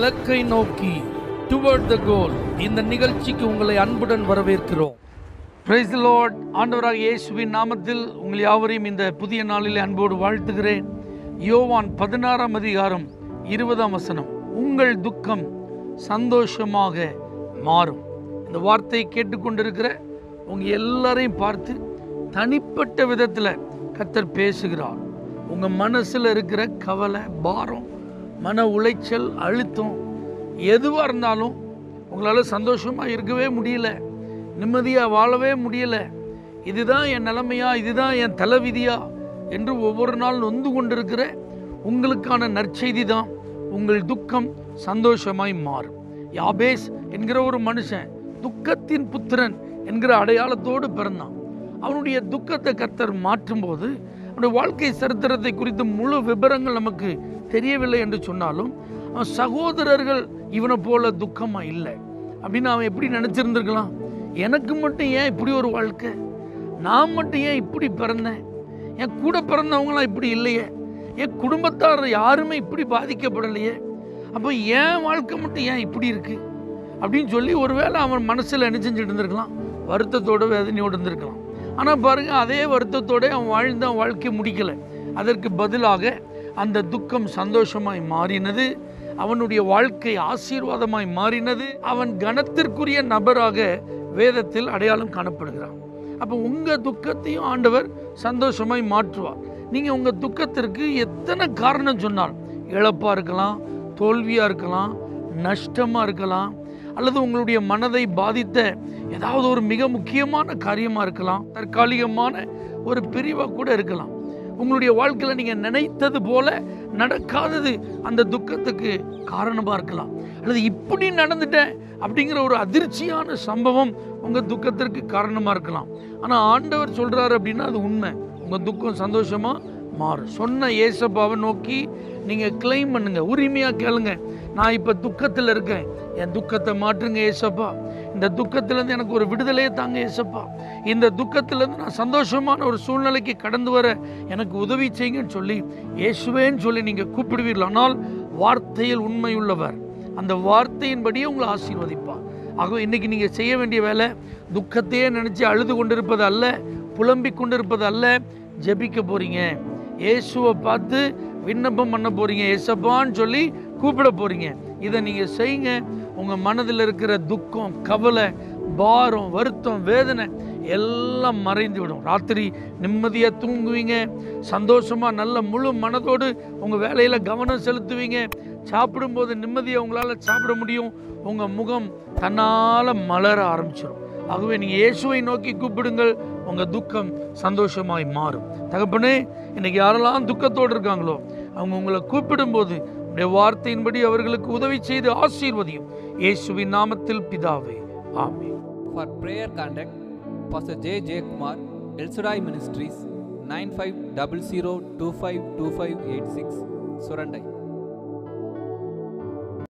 இலக்கை நோக்கி டுவர்ட் த கோல் இந்த நிகழ்ச்சிக்கு உங்களை அன்புடன் வரவேற்கிறோம் பிரைஸ் லார்ட் ஆண்டவராக இயேசுவின் நாமத்தில் உங்கள் யாவரையும் இந்த புதிய நாளில் அன்போடு வாழ்த்துகிறேன் யோவான் பதினாறாம் அதிகாரம் இருபதாம் வசனம் உங்கள் துக்கம் சந்தோஷமாக மாறும் இந்த வார்த்தையை கேட்டுக்கொண்டிருக்கிற உங்க எல்லாரையும் பார்த்து தனிப்பட்ட விதத்தில் கத்தர் பேசுகிறார் உங்க மனசுல இருக்கிற கவலை பாரம் மன உளைச்சல் அழுத்தம் எதுவாக இருந்தாலும் உங்களால் சந்தோஷமாக இருக்கவே முடியல நிம்மதியாக வாழவே முடியல இதுதான் என் நிலைமையா இதுதான் என் தலைவிதியா என்று ஒவ்வொரு நாள் நொந்து கொண்டிருக்கிற உங்களுக்கான நற்செய்தி தான் உங்கள் துக்கம் சந்தோஷமாய் மாறும் யாபேஸ் என்கிற ஒரு மனுஷன் துக்கத்தின் புத்திரன் என்கிற அடையாளத்தோடு பிறந்தான் அவனுடைய துக்கத்தை கத்தர் மாற்றும்போது அவனுடைய வாழ்க்கை சரித்திரத்தை குறித்து முழு விவரங்கள் நமக்கு தெரியவில்லை என்று சொன்னாலும் அவன் சகோதரர்கள் இவனை போல துக்கமா இல்லை அப்படின்னு அவன் எப்படி நினச்சிருந்துருக்கலாம் எனக்கு மட்டும் ஏன் இப்படி ஒரு வாழ்க்கை நான் மட்டும் ஏன் இப்படி பிறந்தேன் என் கூட பிறந்தவங்களாம் இப்படி இல்லையே என் குடும்பத்தார் யாருமே இப்படி பாதிக்கப்படலையே அப்போ என் வாழ்க்கை மட்டும் ஏன் இப்படி இருக்கு அப்படின்னு சொல்லி ஒருவேளை அவன் மனசில் என்ன செஞ்சுட்டு இருந்திருக்கலாம் வருத்தத்தோட வேதனையோடு இருந்திருக்கலாம் ஆனால் பாருங்க அதே வருத்தத்தோட அவன் வாழ்ந்த அவன் வாழ்க்கை முடிக்கலை அதற்கு பதிலாக அந்த துக்கம் சந்தோஷமாய் மாறினது அவனுடைய வாழ்க்கை ஆசீர்வாதமாய் மாறினது அவன் கனத்திற்குரிய நபராக வேதத்தில் அடையாளம் காணப்படுகிறான் அப்போ உங்கள் துக்கத்தையும் ஆண்டவர் சந்தோஷமாய் மாற்றுவார் நீங்கள் உங்கள் துக்கத்திற்கு எத்தனை காரணம் சொன்னால் இழப்பாக இருக்கலாம் தோல்வியாக இருக்கலாம் நஷ்டமாக இருக்கலாம் அல்லது உங்களுடைய மனதை பாதித்த ஏதாவது ஒரு மிக முக்கியமான காரியமாக இருக்கலாம் தற்காலிகமான ஒரு பிரிவாக கூட இருக்கலாம் உங்களுடைய வாழ்க்கையில் நீங்கள் நினைத்தது போல நடக்காதது அந்த துக்கத்துக்கு காரணமாக இருக்கலாம் அல்லது இப்படி நடந்துட்டேன் அப்படிங்கிற ஒரு அதிர்ச்சியான சம்பவம் உங்கள் துக்கத்திற்கு காரணமாக இருக்கலாம் ஆனால் ஆண்டவர் சொல்கிறாரு அப்படின்னா அது உண்மை உங்கள் துக்கம் சந்தோஷமாக மாறும் சொன்ன ஏசப்பாவை நோக்கி நீங்கள் கிளைம் பண்ணுங்க உரிமையாக கேளுங்க நான் இப்போ துக்கத்தில் இருக்கேன் என் துக்கத்தை மாற்றுங்க ஏசப்பா இந்த துக்கத்திலேருந்து எனக்கு ஒரு விடுதலையே தாங்க ஏசப்பா இந்த துக்கத்திலேருந்து நான் சந்தோஷமான ஒரு சூழ்நிலைக்கு கடந்து வர எனக்கு உதவி செய்யுங்கன்னு சொல்லி இயேசுவேன்னு சொல்லி நீங்கள் கூப்பிடுவீர்கள் ஆனால் வார்த்தையில் உண்மையுள்ளவர் அந்த வார்த்தையின்படியே உங்களை ஆசீர்வதிப்பார் ஆகவே இன்னைக்கு நீங்கள் செய்ய வேண்டிய வேலை துக்கத்தையே நினச்சி அழுது கொண்டிருப்பது அல்ல புலம்பிக் கொண்டிருப்பது அல்ல ஜெபிக்க போறீங்க இயேசுவை பார்த்து விண்ணப்பம் பண்ண போறீங்க ஏசப்பான்னு சொல்லி கூப்பிட போறீங்க இதை நீங்கள் செய்யுங்க உங்கள் மனதில் இருக்கிற துக்கம் கவலை பாரம் வருத்தம் வேதனை எல்லாம் மறைந்து விடும் ராத்திரி நிம்மதியாக தூங்குவீங்க சந்தோஷமாக நல்ல முழு மனதோடு உங்கள் வேலையில் கவனம் செலுத்துவீங்க சாப்பிடும்போது நிம்மதியாக உங்களால் சாப்பிட முடியும் உங்கள் முகம் தன்னால் மலர ஆரம்பிச்சிடும் ஆகவே நீங்கள் இயேசுவை நோக்கி கூப்பிடுங்கள் உங்கள் துக்கம் சந்தோஷமாய் மாறும் தகப்பனே இன்னைக்கு யாரெல்லாம் துக்கத்தோடு இருக்காங்களோ அவங்க உங்களை கூப்பிடும்போது உடைய வார்த்தையின்படி அவர்களுக்கு உதவி செய்து ஆசீர்வதியும் இயேசுவின் நாமத்தில் பிதாவே ஆமென் For prayer contact, Pastor J. J. Kumar, El Shaddai Ministries, 9500252586, Surandai.